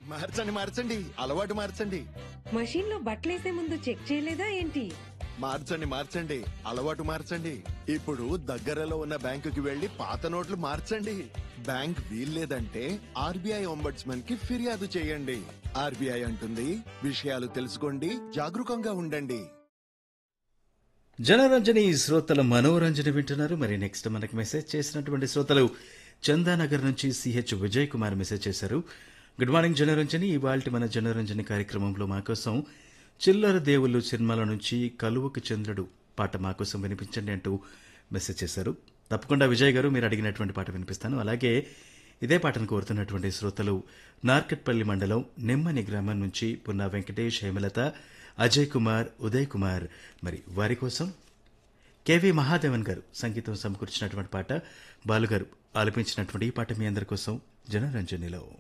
మార్చండి మార్చండి అలవాటు మార్చండి మషీన్ లో బట్టలేసే ముందు చెక్ చేయలేదా ఏంటి మార్చండి మార్చండి అలవాటు మార్చండి ఇప్పుడు దగ్గరలో ఉన్న బ్యాంకుకి వెళ్లి పాత నోట్లు మార్చండి బ్యాంక్ వీల్లేదంటే ఆర్బీఐ ఒంబడ్స్మన్ కి ఫిర్యాదు చేయండి ఆర్బీఐ అంటుంది విషయాలు తెలుసుకోండి జాగరూకంగా ఉండండి జనరంజని శ్రోతల మనోరంజన వింటున్నారు మరి నెక్స్ట్ మనకి మెసేజ్ చేసినటువంటి శ్రోతలు చందానగర్ నుంచి సిహెచ్ విజయ్ కుమార్ మెసేజ్ చేశారు గుడ్ మార్నింగ్ జనరంజని ఇవాళ మన జనరంజని కార్యక్రమంలో మా కోసం చిల్లర దేవుళ్ళు సినిమాల నుంచి కలువకు చంద్రుడు పాట మా కోసం వినిపించండి అంటూ మెసేజ్ చేశారు తప్పకుండా విజయ్ గారు మీరు అడిగినటువంటి పాట వినిపిస్తాను అలాగే ఇదే పాటను కోరుతున్నటువంటి శ్రోతలు నార్కట్పల్లి మండలం నెమ్మని గ్రామం నుంచి పున్నా వెంకటేష్ హేమలత అజయ్ కుమార్ ఉదయ్ కుమార్ మరి వారి కోసం కెవి మహాదేవన్ గారు సంగీతం సమకూర్చినటువంటి పాట బాలుగారు ఆలపించినటువంటి ఈ పాట మీ అందరి కోసం జనరంజనిలో